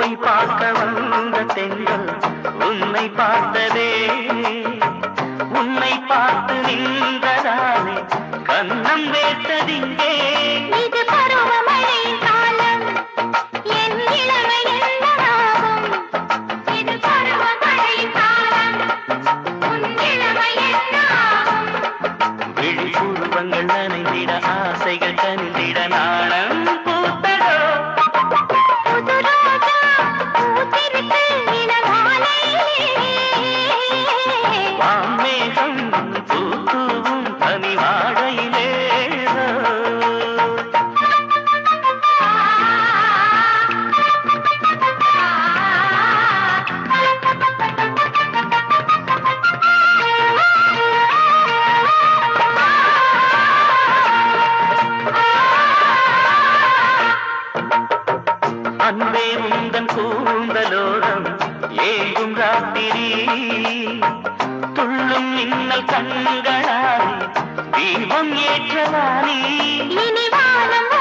பூவை பார்க்க வந்த தென்றல் உன்னை பார்த்ததே உன்னை பார்த்து நின்றதாலே கண்ணம் வேட்டதிங்கே இது பருவமழை காலம் என் இளமை என்னவாகும் இது பருவமழை காலம் உன் இளமை என்னாகும் விழிப்புருவங்கள் நனைந்திட ஆசைகள் கனிந்திட நாணம் பூத்ததோ புது ரோஜா பூத்திருக்கு இளமாலை வான்மேகம் பூத்தூவும் தனி வாழையிலே அன்பே உந்தன் கூந்தலோரம் ஏங்கும் ராத்திரி துள்ளும் மின்னல் கண்களால் தீபம் ஏற்றவானி இனி வானம்